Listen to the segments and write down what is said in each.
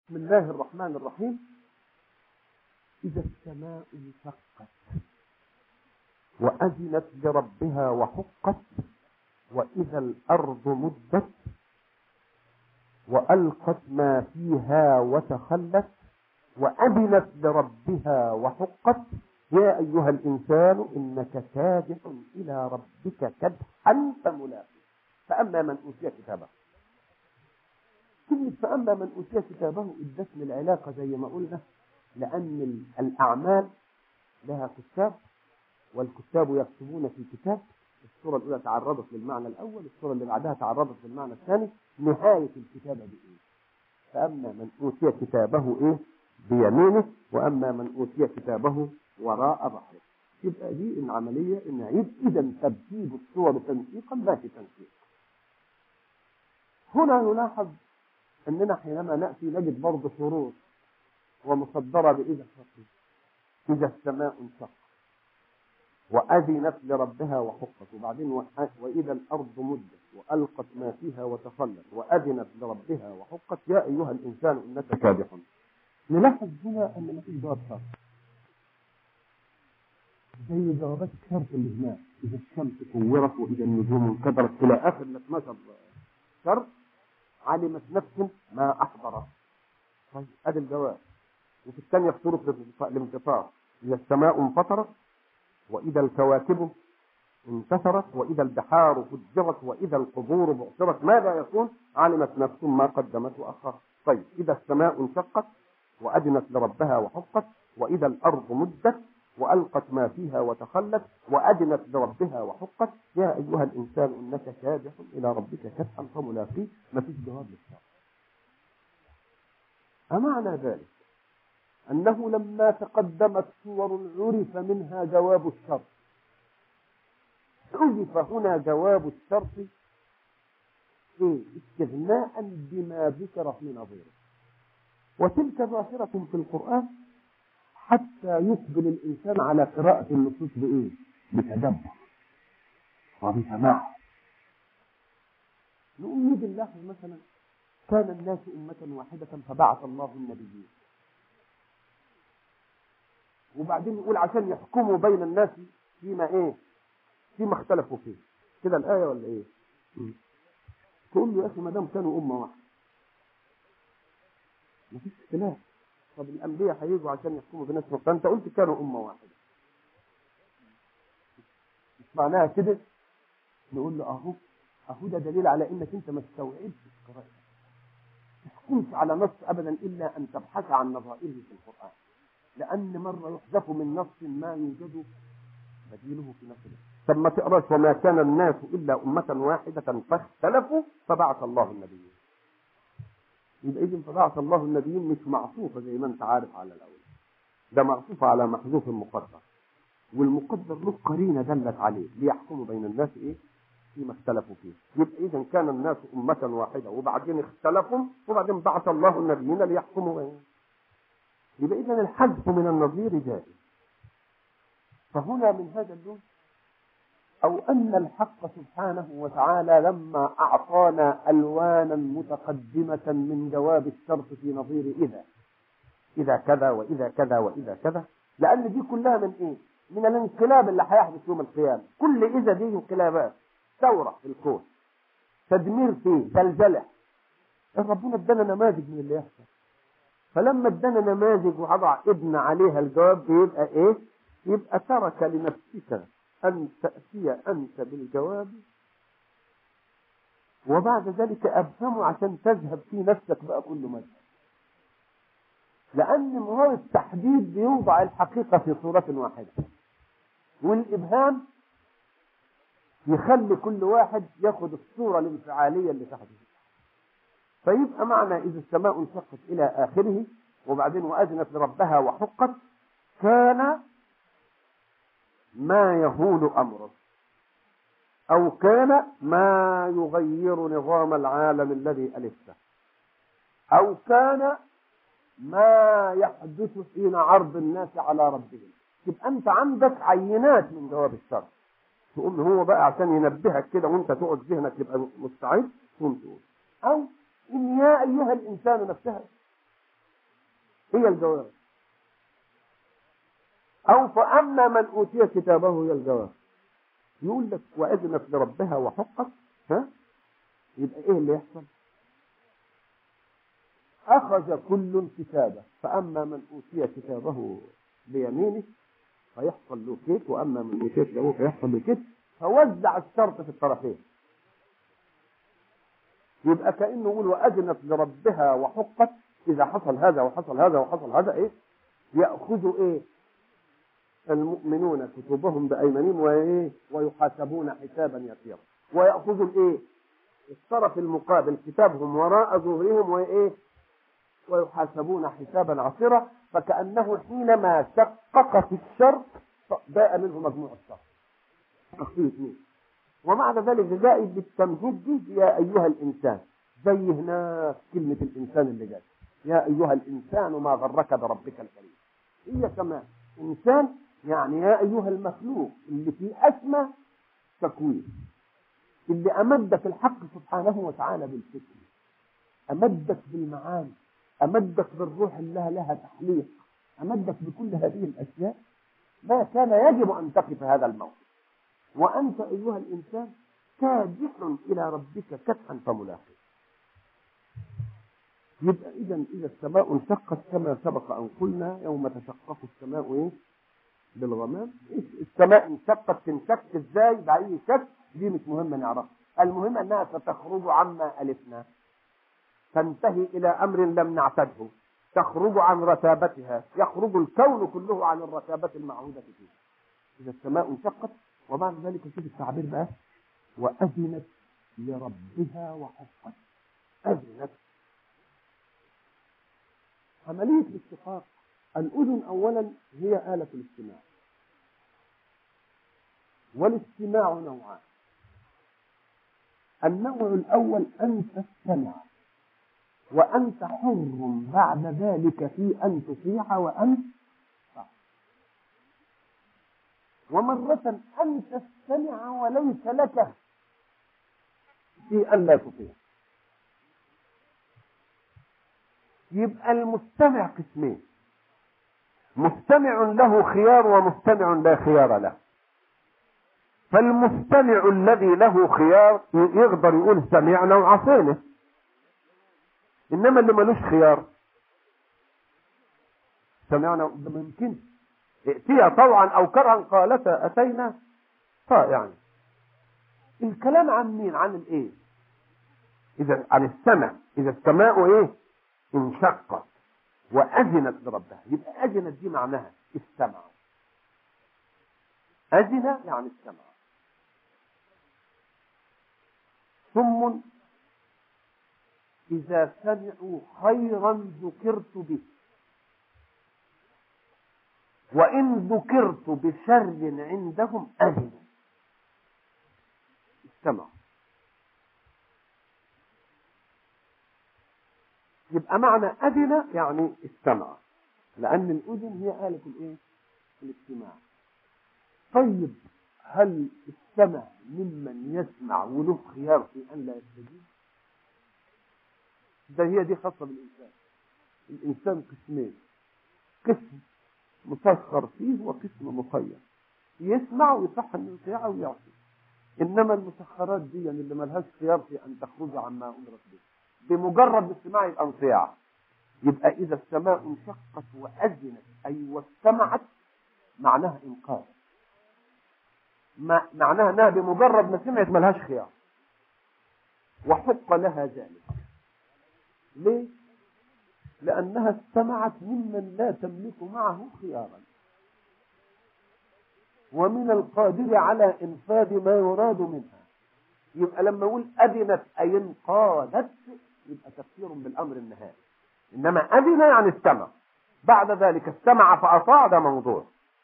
بسم الله الرحمن الرحيم إذا السماء انشقت وأذنت لربها وحقت وإذا الأرض مدت وألقت ما فيها وتخلت وأذنت لربها وحقت يا أيها الإنسان إنك كادح إلى ربك كدحا فملاقيه فأما من أوتي كتابه كلمة فأما من أوتي كتابه ادتني العلاقة زي ما قلنا لأن الأعمال لها كتاب والكتاب يكتبون في كتاب الصورة الأولى تعرضت للمعنى الأول الصورة اللي بعدها تعرضت للمعنى الثاني نهاية الكتابة بإيه فأما من أوتي كتابه إيه بيمينه وأما من أوتي كتابه وراء ظهره يبقى دي العملية نعيد إذا ترتيب الصور تنسيقا لا في تنسيق هنا نلاحظ أننا حينما نأتي نجد برضه شروط ومصدرة بإذا الشرط إذا السماء انشقت وأذنت لربها وحقت وبعدين وإذا الأرض مدت وألقت ما فيها وتخلت وأذنت لربها وحقت يا أيها الإنسان إنك كادح نلاحظ هنا أن ما فيش جواب شرط زي جوابات الشرط اللي هناك إذا الشمس كورت وإذا النجوم انكدرت إلى آخر ال 12 شرط علمت نفس ما أحضرت طيب أدي الجواب وفي الثانية في سورة الانفطار إذا السماء انفطرت وإذا الكواكب انتثرت وإذا البحار فجرت وإذا القبور بعثرت ماذا يكون علمت نفس ما قدمت وأخرت طيب إذا السماء انشقت وأذنت لربها وحقت وإذا الأرض مدت وألقت ما فيها وتخلت وأذنت لربها وحقت يا أيها الإنسان إنك كادح إلى ربك كدحا فملاقيه ما فيش جواب للشر أمعنى ذلك أنه لما تقدمت صور عرف منها جواب الشر حذف هنا جواب الشرط إيه؟ استغناء بما ذكر في نظيره وتلك ظاهرة في القرآن حتى يقبل الإنسان على قراءة النصوص بإيه؟ بتدبر وبسماع نقول نيجي نلاحظ مثلا كان الناس أمة واحدة فبعث الله النبيين وبعدين نقول عشان يحكموا بين الناس فيما ايه فيما اختلفوا فيه كده الآية ولا ايه تقول له يا أخي ما دام كانوا أمة واحدة مفيش اختلاف طب الأنبياء هيجوا عشان يحكموا بناس فأنت قلت كانوا أمة واحدة مش معناها كده نقول له أهو أهو ده دليل على إنك أنت ما استوعبتش القراءة ما تحكمش على نص أبدا إلا أن تبحث عن نظائره في القرآن لأن مرة يحذف من نص ما يوجد بديله في نفس الوقت طب ما تقراش وما كان الناس إلا أمة واحدة فاختلفوا فبعث الله النبيين يبقى إذن فبعث الله النبيين مش معطوفة زي ما أنت عارف على الأول ده معطوفة على محذوف مقدر والمقدر له قرينة دلت عليه ليحكموا بين الناس إيه فيما اختلفوا فيه يبقى إذا كان الناس أمة واحدة وبعدين اختلفوا وبعدين بعث الله النبيين ليحكموا بينهم يبقى إذا الحذف من النظير جائز فهنا من هذا اللون أو أن الحق سبحانه وتعالى لما أعطانا ألوانا متقدمة من جواب الشرط في نظير إذا إذا كذا وإذا كذا وإذا كذا لأن دي كلها من إيه؟ من الانقلاب اللي هيحدث يوم القيامة كل إذا دي انقلابات ثورة في الكون تدمير فيه زلزلة ربنا ادانا نماذج من اللي يحصل فلما ادانا نماذج ووضع ابن عليها الجواب بيبقى ايه؟ يبقى ترك لنفسك ان تاتي انت بالجواب وبعد ذلك ابهمه عشان تذهب في نفسك بقى كل مذهب لان هو التحديد بيوضع الحقيقه في صوره واحده والابهام يخلي كل واحد ياخد الصوره الانفعاليه اللي تحته فيبقى معنى إذا السماء انشقت إلى آخره وبعدين وأذنت لربها وحقت كان ما يهول أمره أو كان ما يغير نظام العالم الذي ألفته أو كان ما يحدث حين عرض الناس على ربهم يبقى أنت عندك عينات من جواب الشر تقوم هو بقى عشان ينبهك كده وانت تقعد ذهنك يبقى مستعد تقوم تقول أو إن يا أيها الإنسان نفسها هي الجواب أو فأما من أوتي كتابه هي الجواب يقول لك وأذنت لربها وحقت ها يبقى إيه اللي يحصل؟ أخذ كل كتابه فأما من أوتي كتابه بيمينه فيحصل له كيف وأما من أوتي كتابه فيحصل له كيف فوزع الشرط في الطرفين يبقى كأنه يقول وأذنت لربها وحقت إذا حصل هذا وحصل هذا وحصل هذا إيه يأخذ إيه المؤمنون كتبهم بأيمانهم وإيه ويحاسبون حسابا يسيرا ويأخذ الإيه الطرف المقابل كتابهم وراء ظهورهم وإيه ويحاسبون حسابا عسيرا فكأنه حينما شقق في الشر باء منه مجموع الشر تخفيف اثنين ومعنى ذلك جاء بالتمهيد دي يا أيها الإنسان زي هناك كلمة الإنسان اللي جاءت يا أيها الإنسان ما غرك بربك الكريم هي كمان إنسان يعني يا أيها المخلوق اللي في أسمى تكوين اللي أمدك الحق سبحانه وتعالى بالفكر أمدك بالمعاني أمدك بالروح اللي لها تحليق أمدك بكل هذه الأشياء ما كان يجب أن تقف هذا الموقف وأنت أيها الإنسان كادح إلى ربك كدحا فملاقيه يبقى إذا إذا السماء انشقت كما سبق أن قلنا يوم تشقق السماء إيه؟ بالغمام السماء انشقت تنشق ازاي بأي شكل دي مش مهمة نعرفها المهم أنها ستخرج عما ألفنا تنتهي إلى أمر لم نعتده تخرج عن رتابتها يخرج الكون كله عن الرتابة المعهودة فيه إذا السماء انشقت وبعد ذلك شوف التعبير بقى وأذنت لربها وحقت أذنت عملية الاشتقاق الأذن أولا هي آلة الاستماع والاستماع نوعان النوع الأول أن تستمع وأنت حر بعد ذلك في أن تطيع وأن ومرة أن تستمع وليس لك في أن لا تطيع يبقى المستمع قسمين مستمع له خيار ومستمع لا خيار له فالمستمع الذي له خيار يقدر يقول سمعنا وعصينا انما اللي ملوش خيار سمعنا ده ما يمكنش ائتيا طوعا او كرها قالتا اتينا طائعا الكلام عن مين عن الايه اذا عن السمع اذا السماء ايه انشقت واذنت لربها يبقى اذنت دي معناها استمع اذن يعني استمع ثم إذا سمعوا خيرا ذكرت به وإن ذكرت بشر عندهم أذنوا استمعوا يبقى معنى أذن يعني استمع لأن الأذن هي آلة الإيه؟ الاستماع طيب هل استمع ممن يسمع وله خيار في أن لا يستجيب؟ ده هي دي خاصة بالإنسان الإنسان قسمين قسم مسخر فيه وقسم مخير يسمع ويصح انه يطيع ويعصي انما المسخرات دي يعني اللي ملهاش خيار في ان تخرج عما امرت به بمجرد الاستماع يبقى انصياع يبقى اذا السماء انشقت واذنت اي واستمعت معناها انقاذ ما معناها انها بمجرد ما سمعت ملهاش خيار وحق لها ذلك ليه لانها استمعت ممن لا تملك معه خيارا ومن القادر على انفاذ ما يراد منها يبقى لما اقول اذنت اي انقادت يبقى تفسير بالامر النهائي انما اذن يعني استمع بعد ذلك استمع فاطاع ده موضوع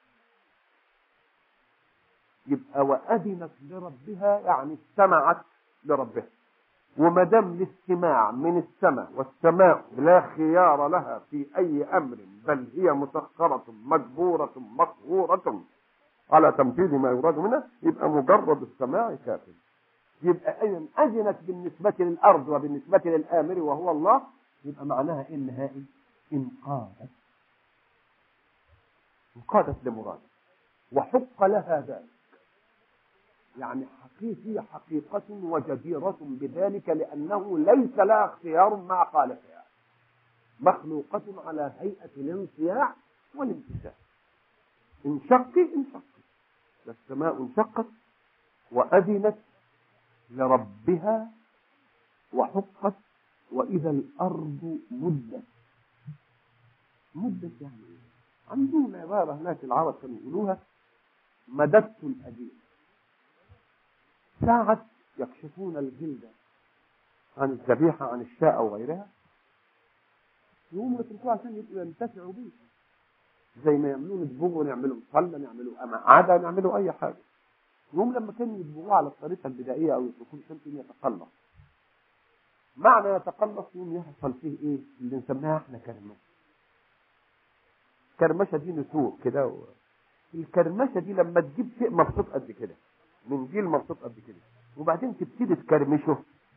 يبقى واذنت لربها يعني استمعت لربها وما دام الاستماع من السماء والسماء لا خيار لها في اي امر بل هي مسخره مجبوره مقهوره على تنفيذ ما يراد منها يبقى مجرد السماع كافر يبقى اذا اذنت بالنسبه للارض وبالنسبه للامر وهو الله يبقى معناها ايه النهائي انقاذت انقادت لمراد وحق لها ذلك يعني حقيقي حقيقة وجديرة بذلك لأنه ليس لها اختيار مع خالقها مخلوقة على هيئة الانصياع والامتثال انشق انشق السماء انشقت وأذنت لربها وحقت وإذا الأرض مدت مدت يعني إيه؟ عندهم عبارة هناك العرب كانوا يقولوها مددت الأديم ساعة يكشفون الجلد عن الذبيحة عن الشاء أو غيرها يقوموا يتركوها عشان يبقوا ينتفعوا بيه زي ما يعملون دبوغ يعملوا صلة يعملوا عادة يعملوا أي حاجة يوم لما كانوا يدبغوه على الطريقة البدائية أو يتركوه شمس يتقلص معنى يتقلص يوم يحصل فيه إيه اللي نسميها إحنا كرمشة كرمشة دي نسوق كده و... الكرمشة دي لما تجيب شيء مبسوط قد كده من جيل مبسوط قد كده وبعدين تبتدي تكرمشه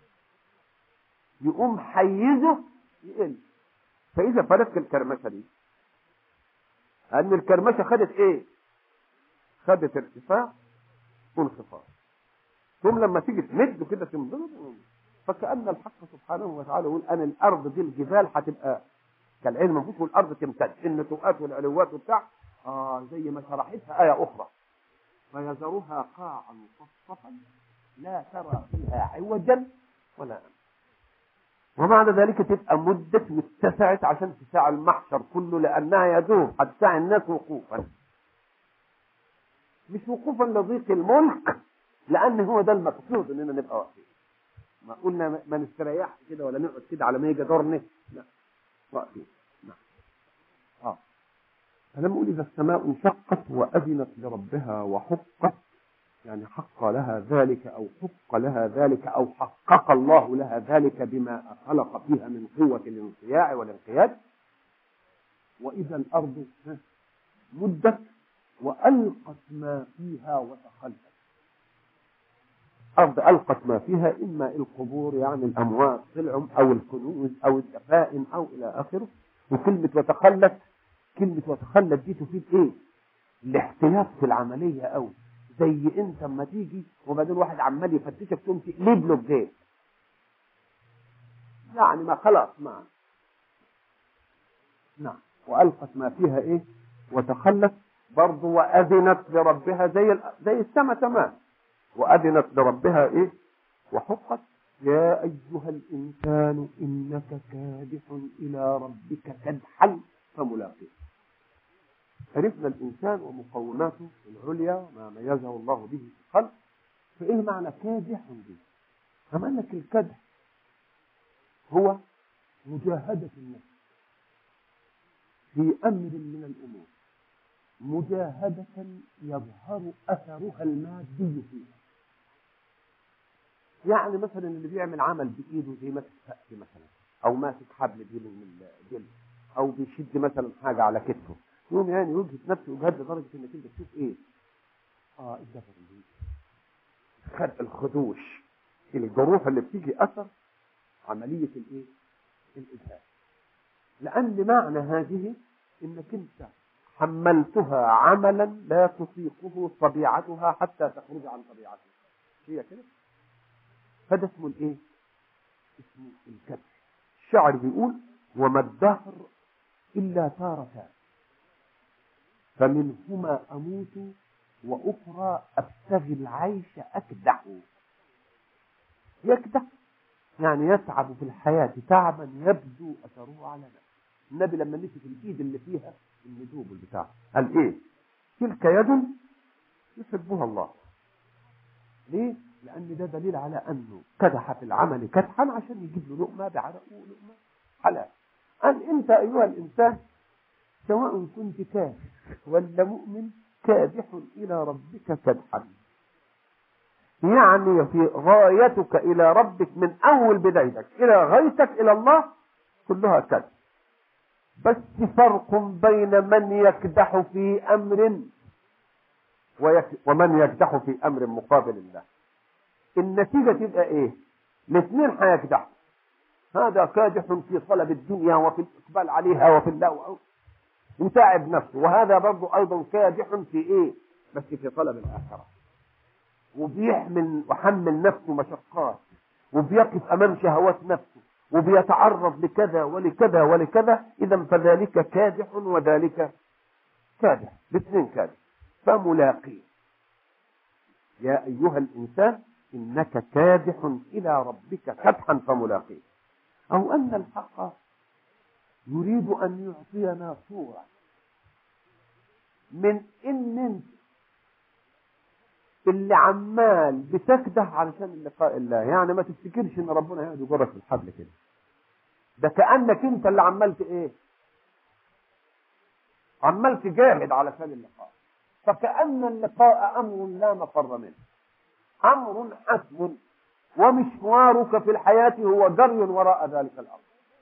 يقوم حيزه يقل فإذا فرقت الكرمشة دي أن الكرمشة خدت إيه؟ خدت ارتفاع وانخفاض ثم لما تيجي تمد كده تنضرب فكأن الحق سبحانه وتعالى يقول أن الأرض دي الجبال هتبقى كالعين منفوش والأرض تمتد النتوءات والعلوات وبتاع آه زي ما شرحتها آية أخرى فيذرها قاعا صفصفا لا ترى فيها عوجا ولا أمتا وبعد ذلك تبقى مدة واتسعت عشان تساع المحشر كله لأنها يدوب هتساع الناس وقوفا مش وقوفا لضيق الملك لأن هو ده المقصود إننا نبقى واقفين ما قلنا ما نستريحش كده ولا نقعد كده على ما يجي دورنا لا واقفين نعم اه فلما اقول اذا السماء انشقت واذنت لربها وحقت يعني حق لها ذلك او حق لها ذلك او حقق الله لها ذلك بما خلق فيها من قوه الانصياع والانقياد واذا الارض مدت والقت ما فيها وتخلت أرض ألقت ما فيها إما القبور يعني الأموات طلعوا أو الكنوز أو الدفائن أو إلى آخره وكلمة وتخلت كلمة وتخلت دي تفيد إيه؟ الاحتياط في العملية أوي زي أنت أما تيجي وبعدين واحد عمال يفتشك تقوم تقلب له الجيب يعني ما خلاص ما نعم وألقت ما فيها إيه؟ وتخلت برضه وأذنت لربها زي زي السماء تمام وأذنت لربها إيه وحقت يا أيها الإنسان إنك كادح إلى ربك كدحا فملاقيه عرفنا الإنسان ومقوماته العليا وما ميزه الله به في الخلق فإيه معنى كادح دي أما لك الكدح هو مجاهدة النفس في أمر من الأمور مجاهدة يظهر أثرها المادي فيها يعني مثلا اللي بيعمل عمل بايده زي ماسك سقف مثلا او ماسك حبل دي من الجلد او بيشد مثلا حاجه على كتفه يقوم يعني يجهد نفسه وجهد لدرجه انك انت تشوف ايه؟ اه الدفر دي خد الخدوش الجروح اللي بتيجي اثر عمليه الايه؟ الاجهاد لان معنى هذه انك انت حملتها عملا لا تطيقه طبيعتها حتى تخرج عن طبيعتها هي كده فده اسمه الايه اسمه الكبر الشاعر بيقول وما الدهر الا تارتان فمنهما اموت واخرى ابتغي العيش اكدح يكدح يعني يتعب في الحياة تعبا يبدو أثره على نفسه النبي لما مسك الإيد اللي فيها الندوب بتاعه قال إيه تلك يد يحبها الله ليه لأن ده دليل على أنه كدح في العمل كدحا عشان يجيب له لقمة بعرقه ولقمة حلال قال أنت أيها الإنسان سواء كنت كافر ولا مؤمن كادح إلى ربك كدحا يعني في غايتك إلى ربك من أول بدايتك إلى غايتك إلى الله كلها كدح بس فرق بين من يكدح في أمر ويك ومن يكدح في أمر مقابل الله النتيجة تبقى ايه الاثنين هيكدحوا هذا كادح في طلب الدنيا وفي الإقبال عليها وفي الله وتعب نفسه وهذا برضه ايضا كادح في ايه بس في طلب الاخره وبيحمل وحمل نفسه مشقات وبيقف امام شهوات نفسه وبيتعرض لكذا ولكذا ولكذا اذا فذلك كادح وذلك كادح باثنين كادح فملاقيه يا ايها الانسان انك كادح الى ربك كدحا فملاقيه او ان الحق يريد ان يعطينا صوره من ان انت اللي عمال بتكدح علشان لقاء الله يعني ما تفتكرش ان ربنا هيقعد يجرك في الحبل كده ده كانك انت اللي عملت ايه عمال تجاهد علشان اللقاء فكأن اللقاء أمر لا مفر منه أمر حتم ومشوارك في الحياة هو جري وراء ذلك الأمر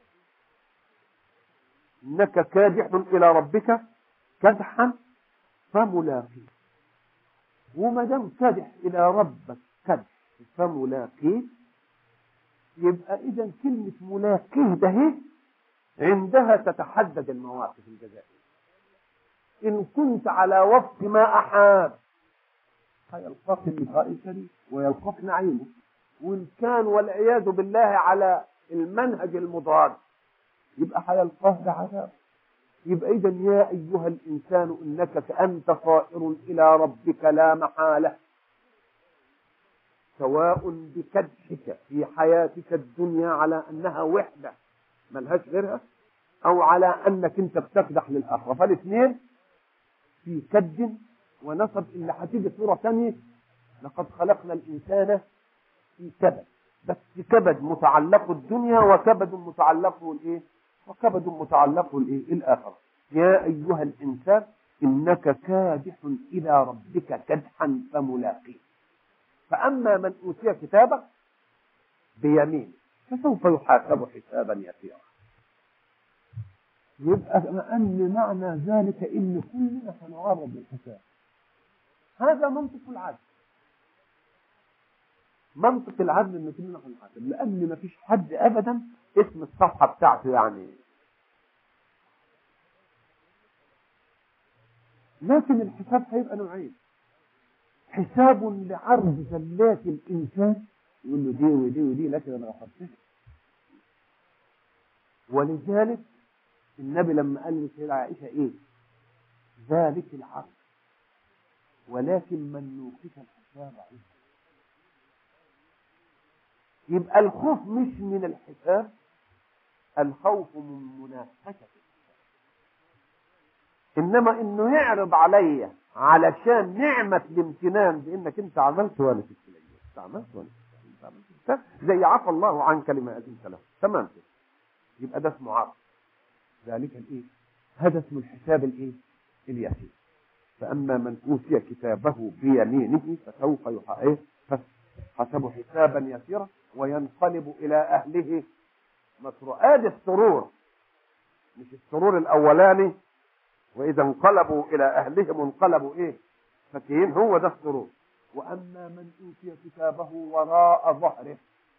إنك كادح إلى ربك كدحا فملاقيه وما دام كدح إلى ربك كدح فملاقيه يبقى إذا كلمة ملاقيه ده هي عندها تتحدد المواقف الجزائية إن كنت على وفق ما أحاب هيلقاك اللقاء الكريم ويلقاك نعيمه وإن كان والعياذ بالله على المنهج المضاد يبقى هيلقاه بعذاب يبقى إذا يا أيها الإنسان إنك كأنت طائر إلى ربك لا محالة سواء بكدحك في حياتك الدنيا على أنها وحدة ملهاش غيرها أو على أنك أنت بتكدح للآخرة فالاثنين في كد ونصب اللي هتيجي صورة ثانية لقد خلقنا الإنسان في كبد بس كبد متعلق الدنيا وكبد متعلقه الايه؟ وكبد متعلقه الايه؟ الآخرة يا أيها الإنسان إنك كادح إلى ربك كدحا فملاقيه فأما من أوتي كتابه بيمينه فسوف يحاسب حسابا يسيرا يبقى أن معنى ذلك إن كلنا سنعرض للحساب هذا منطق العدل منطق العدل ان كلنا هنحاسب لان ما فيش حد ابدا اسم الصفحه بتاعته يعني لكن الحساب هيبقى نوعين حساب لعرض زلات الانسان يقول له دي ودي ودي لكن انا غفرتها ولذلك النبي لما قال لسيدة عائشة ايه ذلك العرض ولكن من نوقف الحساب عنه يبقى الخوف مش من الحساب الخوف من منافسة الحساب انما انه يعرض عليا علشان نعمة الامتنان بانك انت عملت وانا سبت انت عملت وانا سبت زي عفى الله عنك لما اذنت له تمام كده يبقى ده اسمه عرض ذلك الايه هذا اسم الحساب الايه اليسير فاما من اوتي كتابه بيمينه فسوف يحقق حسبه حسابا يسيرا وينقلب الى اهله مسرور ادي السرور مش السرور الاولاني واذا انقلبوا الى اهلهم انقلبوا ايه فكين هو ده السرور واما من اوتي كتابه وراء ظهره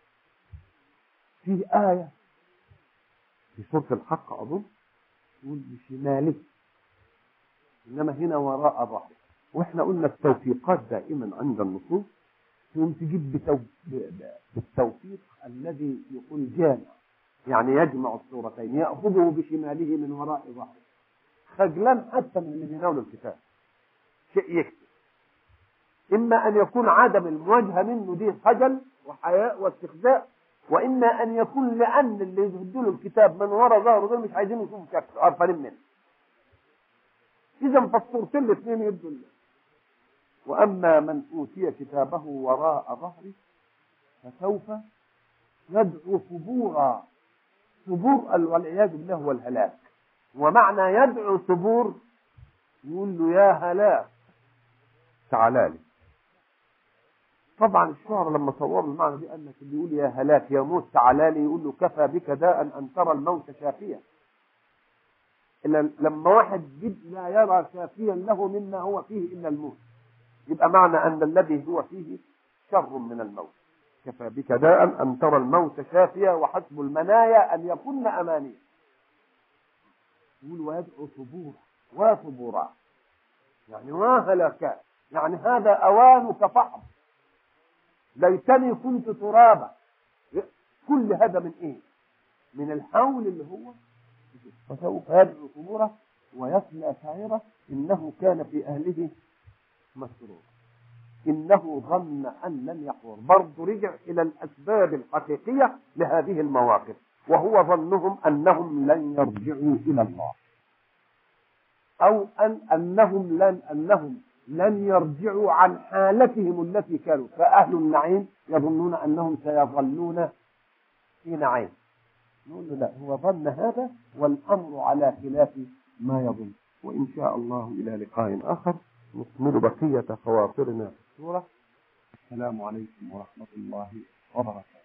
في ايه في سوره الحق اظن يقول بشماله انما هنا وراء ظهره واحنا قلنا التوفيقات دائما عند النصوص تقوم تجيب بتو... بالتوفيق الذي يقول جامع يعني يجمع الصورتين ياخذه بشماله من وراء ظهره خجلان حتى من اللي بيناولوا الكتاب شيء يكتب اما ان يكون عدم المواجهه منه دي خجل وحياء واستخزاء واما ان يكون لان اللي يهدوا له الكتاب من وراء ظهره دول مش عايزين يشوفوا شكله قرفانين منه اذا فالصورتين الاثنين يدوا الله واما من اوتي كتابه وراء ظهره فسوف يدعو ثبورا ثبور والعياذ بالله هو الهلاك ومعنى يدعو ثبور يقول له يا هلاك تعالى لي طبعا الشعر لما صوروا المعنى دي قال لك اللي يقول يا هلاك يا موت تعالى لي يقول له كفى بك داء ان ترى الموت شافيا إلا لما واحد جد لا يرى شافيا له مما هو فيه الا الموت يبقى معنى ان الذي هو فيه شر من الموت كفى بك داء ان ترى الموت شافيا وحسب المنايا ان يكن امانيا يقول ويدعو ثبورا وثبورا يعني وهلك يعني هذا أوانك فحم ليتني كنت ترابا كل هذا من ايه من الحول اللي هو فسوف يدعو ثبورا ويصلى سعيرة إنه كان في أهله مسرورا إنه ظن أن لن يحضر برضه رجع إلى الأسباب الحقيقية لهذه المواقف وهو ظنهم أنهم لن يرجعوا إلى الله أو أن أنهم لن أنهم لن يرجعوا عن حالتهم التي كانوا فأهل النعيم يظنون أنهم سيظلون في نعيم نقول له لا هو ظن هذا والأمر على خلاف ما يظن وإن شاء الله إلى لقاء آخر نكمل بقية خواطرنا في السورة السلام عليكم ورحمة الله وبركاته